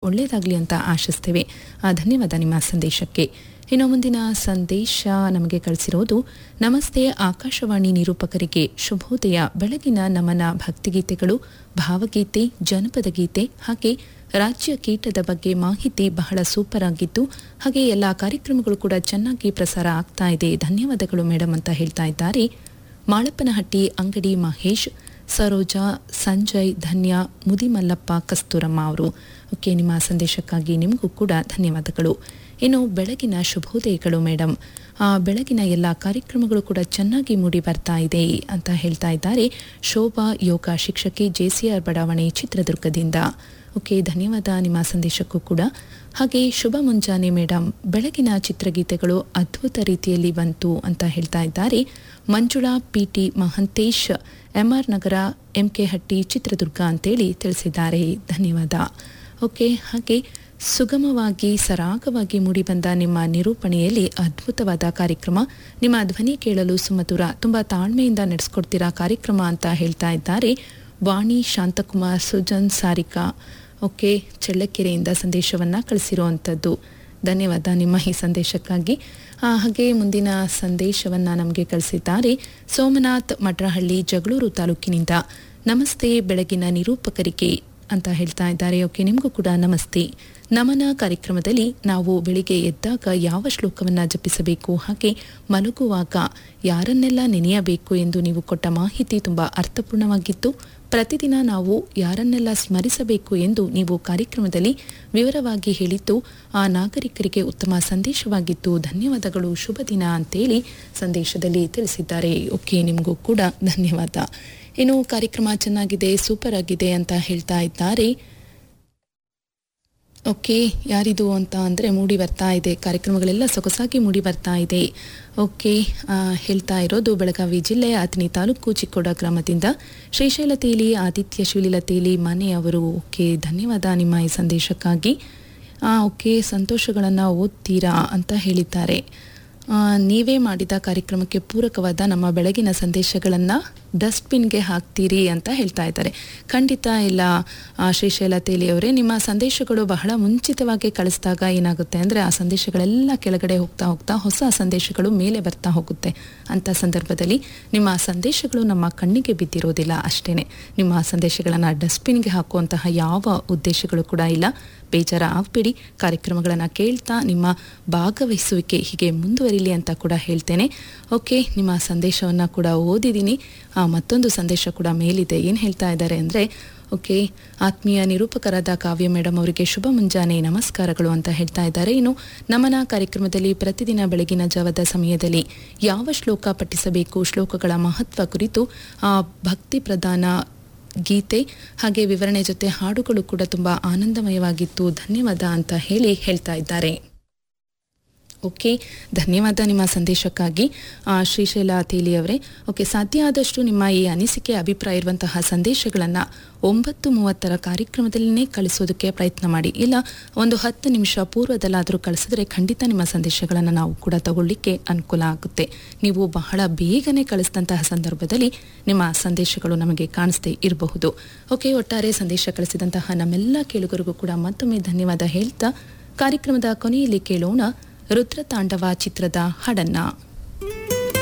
ಒಳ್ಳೆಯದಾಗಲಿ ಅಂತ ಆಶಿಸ್ತೇವೆ ಆ, ಧನ್ಯವಾದ ನಿಮ್ಮ ಸಂದೇಶಕ್ಕೆ ಇನ್ನು ಮುಂದಿನ ಸಂದೇಶ ನಮಗೆ ಕಳಿಸಿರೋದು ನಮಸ್ತೆ ಆಕಾಶವಾಣಿ ನಿರೂಪಕರಿಗೆ ಶುಭೋದಯ ಬೆಳಗಿನ ನಮನ ಭಕ್ತಿಗೀತೆಗಳು ಭಾವಗೀತೆ ಜನಪದ ಗೀತೆ ಹಾಗೆ ರಾಜ್ಯ ಕೀಟದ ಬಗ್ಗೆ ಮಾಹಿತಿ ಬಹಳ ಸೂಪರ್ ಆಗಿತ್ತು ಹಾಗೆ ಎಲ್ಲ ಕಾರ್ಯಕ್ರಮಗಳು ಕೂಡ ಚೆನ್ನಾಗಿ ಪ್ರಸಾರ ಆಗ್ತಾ ಇದೆ ಧನ್ಯವಾದಗಳು ಮೇಡಮ್ ಅಂತ ಹೇಳ್ತಾ ಇದ್ದಾರೆ ಮಾಳಪ್ಪನಹಟ್ಟಿ ಅಂಗಡಿ ಮಹೇಶ್ ಸರೋಜಾ ಸಂಜಯ್ ಧನ್ಯ ಮುದಿಮಲ್ಲಪ್ಪ ಕಸ್ತೂರಮ್ಮ ಅವರು ಓಕೆ ನಿಮ್ಮ ಸಂದೇಶಕ್ಕಾಗಿ ನಿಮಗೂ ಕೂಡ ಧನ್ಯವಾದಗಳು ಇನ್ನು ಬೆಳಗಿನ ಶುಭೋದಯಗಳು ಮೇಡಮ್ ಆ ಬೆಳಗಿನ ಎಲ್ಲ ಕಾರ್ಯಕ್ರಮಗಳು ಕೂಡ ಚೆನ್ನಾಗಿ ಮೂಡಿ ಬರ್ತಾ ಇದೆ ಅಂತ ಹೇಳ್ತಾ ಇದ್ದಾರೆ ಶೋಭಾ ಯೋಗ ಶಿಕ್ಷಕಿ ಜೆಸಿಆರ್ ಬಡಾವಣೆ ಚಿತ್ರದುರ್ಗದಿಂದ ಓಕೆ ಧನ್ಯವಾದ ನಿಮ್ಮ ಸಂದೇಶಕ್ಕೂ ಕೂಡ ಹಾಗೆ ಶುಭ ಮುಂಜಾನೆ ಮೇಡಮ್ ಬೆಳಗಿನ ಚಿತ್ರಗೀತೆಗಳು ಅದ್ಭುತ ರೀತಿಯಲ್ಲಿ ಬಂತು ಅಂತ ಹೇಳ್ತಾ ಇದ್ದಾರೆ Manjula PT Mahantesh MR Nagar MK Hatti Chitradurga ಅಂತೇಳಿ ತಿಳಿಸಿದ್ದಾರೆ ಧನ್ಯವಾದ ಓಕೆ ಹಾಗೆ ಸುಗಮವಾಗಿ ಸರಾಗವಾಗಿ ಮೂಡಿಬಂದ ನಿಮ್ಮ ನಿರೂಪಣೆಯಲ್ಲಿ ಅದ್ಭುತವಾದ ಕಾರ್ಯಕ್ರಮ ನಿಮ್ಮ ಧ್ವನಿ ಕೇಳಲು ಸುಮಧುರ ತುಂಬ ತಾಳ್ಮೆಯಿಂದ ನಡೆಸ್ಕೊಡ್ತೀರಾ ಕಾರ್ಯಕ್ರಮ ಅಂತ ಹೇಳ್ತಾ ಇದ್ದಾರೆ ವಾಣಿ ಶಾಂತಕುಮಾರ್ ಸುಜನ್ ಸಾರಿಕಾ ಓಕೆ ಚಳ್ಳಕೆರೆಯಿಂದ ಸಂದೇಶವನ್ನು ಕಳಿಸಿರುವಂಥದ್ದು ಧನ್ಯವಾದ ನಿಮ್ಮ ಈ ಸಂದೇಶಕ್ಕಾಗಿ ಆ, ಹಾಗೆ ಮುಂದಿನ ಸಂದೇಶವನ್ನು ನಮಗೆ ಕಳಿಸಿದ್ದಾರೆ ಸೋಮನಾಥ್ ಮಡ್ರಹಳ್ಳಿ ಜಗಳೂರು ತಾಲೂಕಿನಿಂದ ನಮಸ್ತೆ ಬೆಳಗಿನ ನಿರೂಪಕರಿಗೆ ಅಂತ ಹೇಳ್ತಾ ಇದ್ದಾರೆ ಓಕೆ ನಿಮಗೂ ಕೂಡ ನಮಸ್ತೆ ನಮನ ಕಾರ್ಯಕ್ರಮದಲ್ಲಿ ನಾವು ಬೆಳಿಗ್ಗೆ ಎದ್ದಾಗ ಯಾವ ಶ್ಲೋಕವನ್ನು ಜಪಿಸಬೇಕು ಹಾಗೆ ಮಲಗುವಾಗ ಯಾರನ್ನೆಲ್ಲ ನೆನೆಯಬೇಕು ಎಂದು ನೀವು ಕೊಟ್ಟ ಮಾಹಿತಿ ತುಂಬ ಅರ್ಥಪೂರ್ಣವಾಗಿತ್ತು ಪ್ರತಿದಿನ ನಾವು ಯಾರನ್ನೆಲ್ಲ ಸ್ಮರಿಸಬೇಕು ಎಂದು ನೀವು ಕಾರ್ಯಕ್ರಮದಲ್ಲಿ ವಿವರವಾಗಿ ಹೇಳಿದ್ದು ಆ ನಾಗರಿಕರಿಗೆ ಉತ್ತಮ ಸಂದೇಶವಾಗಿತ್ತು ಧನ್ಯವಾದಗಳು ಶುಭ ದಿನ ಅಂತೇಳಿ ಸಂದೇಶದಲ್ಲಿ ತಿಳಿಸಿದ್ದಾರೆ ಓಕೆ ನಿಮಗೂ ಕೂಡ ಧನ್ಯವಾದ ಇನ್ನು ಕಾರ್ಯಕ್ರಮ ಚೆನ್ನಾಗಿದೆ ಸೂಪರ್ ಆಗಿದೆ ಅಂತ ಹೇಳ್ತಾ ಇದ್ದಾರೆ ಓಕೆ ಯಾರಿದು ಅಂತ ಅಂದರೆ ಮೂಡಿ ಬರ್ತಾ ಇದೆ ಕಾರ್ಯಕ್ರಮಗಳೆಲ್ಲ ಸೊಗಸಾಗಿ ಮೂಡಿ ಬರ್ತಾ ಇದೆ ಓಕೆ ಆ, ಹೇಳ್ತಾ ಇರೋದು ಬೆಳಗಾವಿ ಜಿಲ್ಲೆ ಆತನಿ ತಾಲೂಕು ಚಿಕ್ಕೋಡ ಗ್ರಾಮದಿಂದ ಶ್ರೀಶೈಲ ತೇಲಿ ಆದಿತ್ಯ ಶಿವಲೀಲ ತೇಲಿ ಮನೆಯವರು ಓಕೆ ಧನ್ಯವಾದ ನಿಮ್ಮ ಈ ಸಂದೇಶಕ್ಕಾಗಿ ಆ, ಓಕೆ ಸಂತೋಷಗಳನ್ನು ಓದ್ತೀರಾ ಅಂತ ಹೇಳಿದ್ದಾರೆ ಆ, ನೀವೇ ಮಾಡಿದ ಕಾರ್ಯಕ್ರಮಕ್ಕೆ ಪೂರಕವಾದ ನಮ್ಮ ಬೆಳಗಿನ ಸಂದೇಶಗಳನ್ನು ಡಸ್ಟ್ಬಿನ್ಗೆ ಹಾಕ್ತೀರಿ ಅಂತ ಹೇಳ್ತಾ ಇದ್ದಾರೆ ಖಂಡಿತ ಇಲ್ಲ ಆ, ಶ್ರೀಶೈಲ ತೇಲಿಯವರೇ ನಿಮ್ಮ ಸಂದೇಶಗಳು ಬಹಳ ಮುಂಚಿತವಾಗಿ ಕಳಿಸಿದಾಗ ಏನಾಗುತ್ತೆ ಅಂದರೆ ಆ ಸಂದೇಶಗಳೆಲ್ಲ ಕೆಳಗಡೆ ಹೋಗ್ತಾ ಹೋಗ್ತಾ ಹೊಸ ಸಂದೇಶಗಳು ಮೇಲೆ ಬರ್ತಾ ಹೋಗುತ್ತೆ ಅಂಥ ಸಂದರ್ಭದಲ್ಲಿ ನಿಮ್ಮ ಸಂದೇಶಗಳು ನಮ್ಮ ಕಣ್ಣಿಗೆ ಬಿದ್ದಿರೋದಿಲ್ಲ ಅಷ್ಟೇ ನಿಮ್ಮ ಸಂದೇಶಗಳನ್ನು ಡಸ್ಟ್ಬಿನ್ಗೆ ಹಾಕುವಂತಹ ಯಾವ ಉದ್ದೇಶಗಳು ಕೂಡ ಇಲ್ಲ ಬೇಜಾರ ಆಗಬೇಡಿ ಕಾರ್ಯಕ್ರಮಗಳನ್ನು ಕೇಳ್ತಾ ನಿಮ್ಮ ಭಾಗವಹಿಸುವಿಕೆ ಹೀಗೆ ಮುಂದುವರಿಲಿ ಅಂತ ಕೂಡ ಹೇಳ್ತೇನೆ ಓಕೆ ನಿಮ್ಮ ಸಂದೇಶವನ್ನು ಕೂಡ ಓದಿದ್ದೀನಿ ಆ, ಮತ್ತೊಂದು ಸಂದೇಶ ಕೂಡ ಮೇಲಿದೆ ಏನು ಹೇಳ್ತಾ ಇದ್ದಾರೆ ಅಂದರೆ ಓಕೆ ಆತ್ಮೀಯ ನಿರೂಪಕರಾದ ಕಾವ್ಯ ಮೇಡಮ್ ಅವರಿಗೆ ಶುಭ ಮುಂಜಾನೆ ನಮಸ್ಕಾರಗಳು ಅಂತ ಹೇಳ್ತಾ ಇದ್ದಾರೆ ಇನ್ನು ನಮನ ಕಾರ್ಯಕ್ರಮದಲ್ಲಿ ಪ್ರತಿದಿನ ಬೆಳಗಿನ ಜಾವದ ಸಮಯದಲ್ಲಿ ಯಾವ ಶ್ಲೋಕ ಪಠಿಸಬೇಕು ಶ್ಲೋಕಗಳ ಮಹತ್ವ ಕುರಿತು ಆ, ಭಕ್ತಿ ಪ್ರಧಾನ ಗೀತೆ ಹಾಗೆ ವಿವರಣೆ ಜೊತೆ ಹಾಡುಗಳು ಕೂಡ ತುಂಬ ಆನಂದಮಯವಾಗಿತ್ತು ಧನ್ಯವಾದ ಅಂತ ಹೇಳಿ ಹೇಳ್ತಾ ಇದ್ದಾರೆ ಓಕೆ ಧನ್ಯವಾದ ನಿಮ್ಮ ಸಂದೇಶಕ್ಕಾಗಿ ಆ, ಶ್ರೀಶೈಲ ತೇಲಿ ಅವರೇ ಓಕೆ ಸಾಧ್ಯ ಆದಷ್ಟು ನಿಮ್ಮ ಈ ಅನಿಸಿಕೆ ಅಭಿಪ್ರಾಯ ಇರುವಂತಹ ಸಂದೇಶಗಳನ್ನು ಒಂಬತ್ತು ಮೂವತ್ತರ ಕಾರ್ಯಕ್ರಮದಲ್ಲೇ ಕಳಿಸೋದಕ್ಕೆ ಪ್ರಯತ್ನ ಮಾಡಿ ಇಲ್ಲ ಒಂದು ಹತ್ತು ನಿಮಿಷ ಪೂರ್ವದಲ್ಲಾದರೂ ಕಳಿಸಿದ್ರೆ ಖಂಡಿತ ನಿಮ್ಮ ಸಂದೇಶಗಳನ್ನು ನಾವು ಕೂಡ ತಗೊಳ್ಳಿಕ್ಕೆ ಅನುಕೂಲ ಆಗುತ್ತೆ ನೀವು ಬಹಳ ಬೇಗನೆ ಕಳಿಸಿದಂತಹ ಸಂದರ್ಭದಲ್ಲಿ ನಿಮ್ಮ ಸಂದೇಶಗಳು ನಮಗೆ ಕಾಣಿಸ್ದೇ ಇರಬಹುದು ಓಕೆ ಒಟ್ಟಾರೆ ಸಂದೇಶ ಕಳಿಸಿದಂತಹ ನಮ್ಮೆಲ್ಲ ಕೇಳುಗರಿಗೂ ಕೂಡ ಮತ್ತೊಮ್ಮೆ ಧನ್ಯವಾದ ಹೇಳ್ತಾ ಕಾರ್ಯಕ್ರಮದ ಕೊನೆಯಲ್ಲಿ ಕೇಳೋಣ ರುದ್ರತಾಂಡವ ಚಿತ್ರದ ಹಾಡನ್ನ